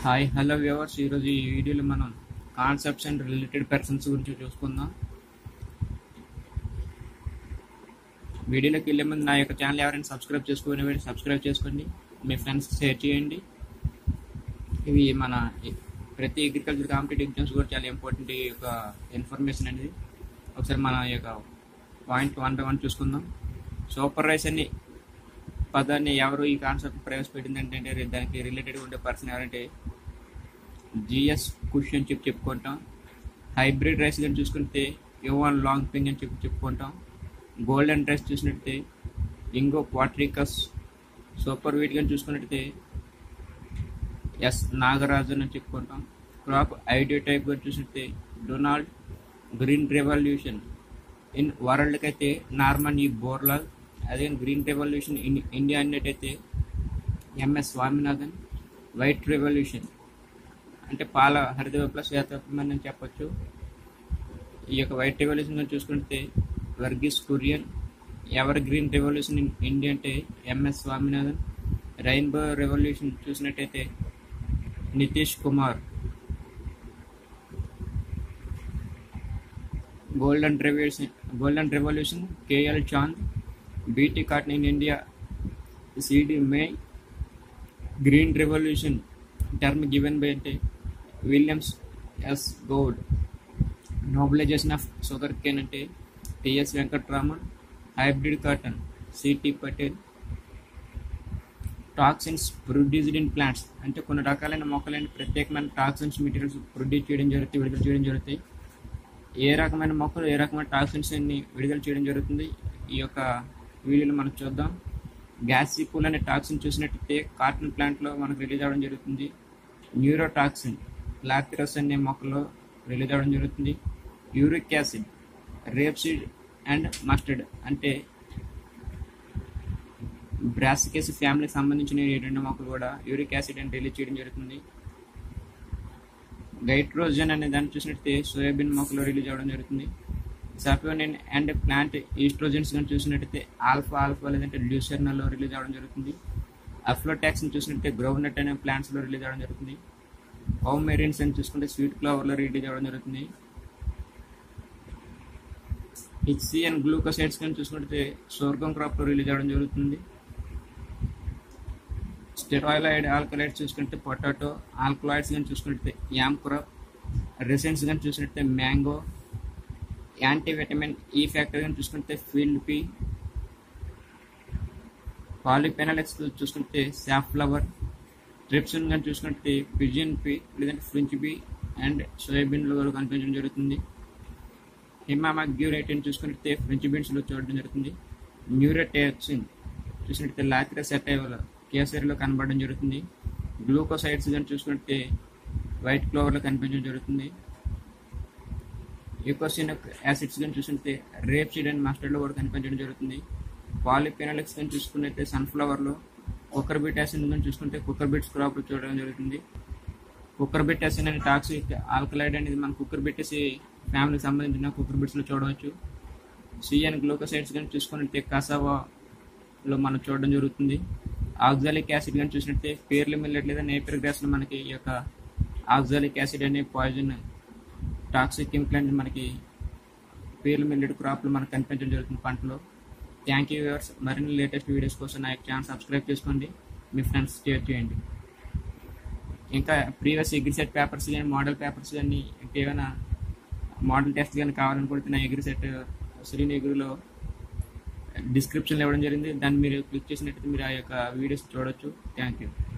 hi hello viewers ఈరోజు ఈ వీడియోలో మనం కాన్సెప్ట్స్ అండ్ రిలేటెడ్ పర్సన్స్ గురించి చూసుకుందాం వీడియోలోకి వెళ్ళే ముందు నా యొక్క ఛానల్ ఎవరైనా సబ్స్క్రైబ్ చేసుకునే సబ్స్క్రైబ్ చేసుకోండి మీ ఫ్రెండ్స్ షేర్ చేయండి ఇవి మన ప్రతి అగ్రికల్చర్ కాంపిటేటివ్ ఎగ్జామ్స్ కూడా చాలా ఇంపార్టెంట్ ఈ యొక్క ఇన్ఫర్మేషన్ అనేది ఒకసారి మన యొక్క పాయింట్ వన్ బై వన్ చూసుకుందాం సూపర్ రైస్ అని పదాన్ని ఎవరు ఈ కాన్సెప్ట్ ప్రవేశపెట్టింది అంటే దానికి రిలేటెడ్ ఉండే పర్సన్ ఎవరంటే జిఎస్ కుష్ అని చెప్పి చెప్పుకుంటాం హైబ్రిడ్ రైస్ కానీ చూసుకుంటే యువన్ లాంగ్ పింగ్ అని చెప్పి చెప్పుకుంటాం గోల్డెన్ రైస్ చూసినట్టయితే ఇంగో క్వాట్రికస్ సూపర్ వీట్ కానీ చూసుకున్నట్టయితే ఎస్ నాగరాజన్ అని చెప్పుకుంటాం క్రాప్ ఐడియో టైప్ కానీ చూసినట్టయితే డొనాల్డ్ గ్రీన్ రెవల్యూషన్ ఇన్ వరల్డ్కి అయితే నార్మన్ ఈ బోర్లాల్ అదే గ్రీన్ రెవల్యూషన్ ఇన్ ఇండియా అన్నట్టయితే ఎంఎస్ స్వామినాథన్ వైట్ రెవల్యూషన్ అంటే పాల హరిత విప్లవ శ్వేత విప్లవం అని చెప్పొచ్చు ఈ యొక్క వైట్ రెవల్యూషన్ చూసుకుంటే Verghese Kurien ever green revolution in India అంటే ఎంఎస్ స్వామినాథన్ రెయిన్బో రెవల్యూషన్ చూసినట్టయితే Nitish Kumar golden revolution golden revolution KL Chand BT cotton in India సిడి మే green revolution term given by అంటే Williams S Gaud nobilization of sugar cane అంటే TS Venkatraman hybrid cotton CT Patel toxins produced in plants అంటే కొన్ని రకాలైన మొక్కలైన ప్రత్యేకమైన toxins materials produce చేయడం జరుగుతుంది విడుదల చేయడం జరుగుతాయి ఏ రకమైన మొక్కలు ఏ రకమైన టాక్సిన్స్ అన్ని విడుదల చేయడం జరుగుతుంది ఈ యొక్క వీడియోలో మనం చూద్దాం గ్యాస్ పూల్ అనే టాక్సిన్ చూసినట్టయితే కాటన్ ప్లాంట్లో మనకు రిలీజ్ అవ్వడం జరుగుతుంది న్యూరోటాక్సిన్ లాక్టిరస్ అనే మొక్కలో రిలీజ్ అవ్వడం జరుగుతుంది uric acid rapeseed and mustard అంటే బ్రాసికేసి ఫ్యామిలీకి సంబంధించిన ఈ రెండు మొక్కలు కూడా యూరిక్ యాసిడ్ అని రిలీజ్ చేయడం జరుగుతుంది గైట్రోజన్ అనే దాన్ని చూసినట్టయితే సోయాబీన్ మొక్కలో రిలీజ్ అవ్వడం జరుగుతుంది సఫోనిన్ అండ్ ప్లాంట్ ఈస్ట్రోజన్స్ కానీ చూసినట్టయితే ఆల్ఫా ఆల్ఫా లేదంటే ల్యూసర్నలో రిలీజ్ అవ్వడం జరుగుతుంది అఫ్లోటాక్స్ని చూసినట్టయితే గ్రౌండ్ నట్ అనే ప్లాంట్స్లో రిలీజ్ అవ్వడం జరుగుతుంది హోమెరిన్స్ అని చూసుకుంటే స్వీట్ ఫ్లవర్లో రిలీజ్ అవ్వడం జరుగుతుంది హెచ్సి అండ్ గ్లూకోసైడ్స్ కానీ చూసుకుంటే సోర్గం క్రాప్లో రిలీజ్ అవ్వడం జరుగుతుంది స్టెరాయిలాయిడ్ ఆల్కలైడ్స్ చూసుకుంటే పొటాటో ఆల్కలాయిడ్స్ కానీ చూసుకుంటే యామ్ క్రాప్ రెసెన్స్ కానీ చూసినట్టే mango anti vitamin E factor కానీ చూసుకుంటే ఫీల్డ్ పీ పాలిపెనలెక్స్ చూసుకుంటే సాఫ్ ఫ్లవర్ ట్రిప్సిన్ కానీ చూసుకుంటే పిజియన్ పీ లేదంటే ఫ్రించ్ బీ అండ్ సోయాబీన్లో కూడా కనిపించడం జరుగుతుంది హిమామాగ్యూరైట్ అని చూసుకుంటే ఫ్రెంచ్ బీన్స్లో చూడడం జరుగుతుంది న్యూరోటాక్సిన్ చూసినట్టయితే లాక్రస్ ఎటైవలో కేసరిలో కనబడడం జరుగుతుంది గ్లూకోసైడ్స్ కానీ చూసుకుంటే వైట్ క్లోవర్లో కనిపించడం జరుగుతుంది యూకోసినక్ యాసిడ్స్ కానీ చూసుకుంటే రేప్ సీడ్ అండ్ మస్టర్డ్లో కూడా కనిపించడం జరుగుతుంది పాలిఫెనాలిక్స్ కానీ చూసుకున్నట్టే సన్ఫ్లవర్లో కుక్కర్ బీట్ యాసిడ్ కానీ చూసుకుంటే కుక్కర్ బీట్స్ క్రాప్లో చూడడం జరుగుతుంది కుక్కర్ బిట్ యాసిడ్ అనే టాక్సిక్ ఆల్కలైడ్ అనేది మన కుక్కర్ బిట్టేసి ఫ్యామిలీకి సంబంధించిన కుక్కర్ బిట్స్లో చూడవచ్చు సిఎన్ గ్లూకోసైడ్స్ కానీ చూసుకున్నట్టే కసావాలో మనం చూడడం జరుగుతుంది ఆక్సాలిక్ యాసిడ్ కానీ చూసినట్టే పేర్లు మిల్లెట్ లేదా నేపర్ గ్రాస్లో మనకి ఈ యొక్క ఆక్సాలిక్ యాసిడ్ అనే పాయిజన్ టాక్సిక్ కెమికల్ అనేది మనకి పేర్లు మిల్లెట్ క్రాప్లు మనకు కనిపించడం జరుగుతుంది పంటలో థ్యాంక్ యూ వ్యూవర్స్ మరిన్ని లేటెస్ట్ వీడియోస్ కోసం నా యొక్క ఛానల్ సబ్స్క్రైబ్ చేసుకోండి మీ ఫ్రెండ్స్ షేర్ చేయండి ఇంకా ప్రీవియస్ ఎగ్రిసెట్ పేపర్స్ కానీ మోడల్ పేపర్స్ కానీ ఇంకేమైనా మోడల్ టెస్ట్ కానీ కావాలనుకుంటే నా ఎగ్రిసెట్ శ్రీని ఎగ్రిలో డిస్క్రిప్షన్లో ఇవ్వడం జరిగింది దాన్ని మీరు క్లిక్ చేసినట్టయితే మీరు ఆ యొక్క వీడియోస్ చూడొచ్చు థ్యాంక్ యూ